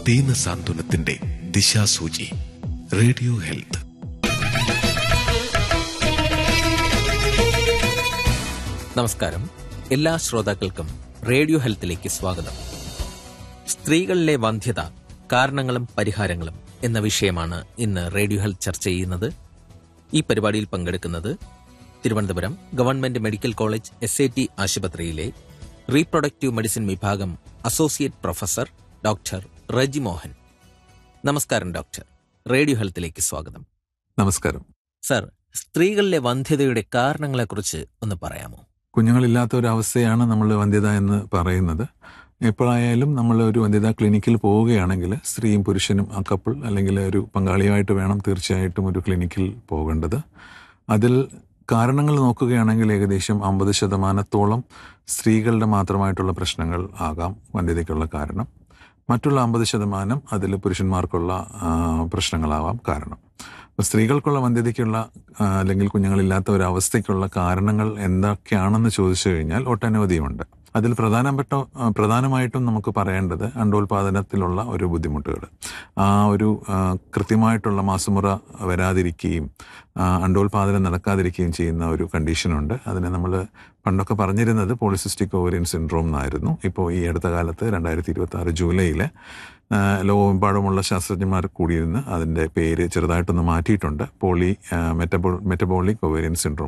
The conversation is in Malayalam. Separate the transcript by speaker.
Speaker 1: ദീനസാന്ത്വനത്തിന്റെ ദിശാസൂചി റേഡിയോ ഹെൽത്ത്
Speaker 2: നമസ്കാരം എല്ലാ ശ്രോതാക്കൾക്കും റേഡിയോ ഹെൽത്തിലേക്ക് സ്വാഗതം സ്ത്രീകളിലെ വന്ധ്യത കാരണങ്ങളും പരിഹാരങ്ങളും എന്ന വിഷയമാണ് ഇന്ന് റേഡിയോ ഹെൽത്ത് ചർച്ച ചെയ്യുന്നത് ഈ പരിപാടിയിൽ പങ്കെടുക്കുന്നത് Thiruvananthapuram government medical college S A T ആശുപത്രിയിലെ റീപ്രൊഡക്റ്റീവ് മെഡിസിൻ വിഭാഗം associate professor doctor Reji Mohan നമസ്കാരം ഡോക്ടർ റേഡിയോ ഹെൽത്തിലേക്ക് സ്വാഗതം
Speaker 3: നമസ്കാരം
Speaker 2: സർ സ്ത്രീകളിലെ വന്ധ്യതയുടെ കാരണങ്ങളെക്കുറിച്ച് ഒന്ന് പറയാമോ
Speaker 3: കുഞ്ഞുങ്ങളില്ലാത്ത ഒരു അവസ്ഥയാണ് നമ്മൾ വന്ധ്യത എന്ന് പറയുന്നത് എപ്പോഴായാലും നമ്മൾ ഒരു വന്ധ്യത ക്ലിനിക്കിൽ പോവുകയാണെങ്കിൽ സ്ത്രീയും പുരുഷനും ആ കപ്പിൾ അല്ലെങ്കിൽ ഒരു പങ്കാളിയായിട്ട് വേണം തീർച്ചയായിട്ടും ഒരു ക്ലിനിക്കിൽ പോകേണ്ടത് അതിൽ കാരണങ്ങൾ നോക്കുകയാണെങ്കിൽ ഏകദേശം അമ്പത് ശതമാനത്തോളം സ്ത്രീകളുടെ മാത്രമായിട്ടുള്ള പ്രശ്നങ്ങൾ ആകാം വന്ധ്യതയ്ക്കുള്ള കാരണം മറ്റുള്ള അമ്പത് ശതമാനം അതിൽ പുരുഷന്മാർക്കുള്ള ആ, പ്രശ്നങ്ങളാവാം കാരണം അപ്പോൾ സ്ത്രീകൾക്കുള്ള വന്ധ്യതയ്ക്കുള്ള ആ, അല്ലെങ്കിൽ കുഞ്ഞുങ്ങളില്ലാത്ത ഒരു അവസ്ഥയ്ക്കുള്ള കാരണങ്ങൾ എന്തൊക്കെയാണെന്ന് ചോദിച്ചു കഴിഞ്ഞാൽ ഒട്ടനവധിയുണ്ട് അതിൽ പ്രധാനപ്പെട്ട ആ, പ്രധാനമായിട്ടും നമുക്ക് പറയേണ്ടത് അണ്ടോൽപാദനത്തിലുള്ള ഒരു ബുദ്ധിമുട്ടുകൾ ആ ഒരു ആ, കൃത്യമായിട്ടുള്ള മാസമുറ വരാതിരിക്കുകയും ആ, അണ്ടോൽപാദനം നടക്കാതിരിക്കുകയും ചെയ്യുന്ന ഒരു കണ്ടീഷനുണ്ട് അതിനെ നമ്മൾ പണ്ടൊക്കെ പറഞ്ഞിരുന്നത് പോളിസിസ്റ്റിക് ഓവറിയൻ സിൻഡ്രോം എന്നായിരുന്നു ഇപ്പോൾ ഈ അടുത്ത കാലത്ത് രണ്ടായിരത്തി ഇരുപത്തി ആറ് ജൂലൈയിൽ ലോകമെമ്പാടുമുള്ള ശാസ്ത്രജ്ഞന്മാർ കൂടിയിരുന്ന് അതിൻ്റെ പേര് ചെറുതായിട്ടൊന്ന് മാറ്റിയിട്ടുണ്ട് poly metabo metabolic ovarian syndrome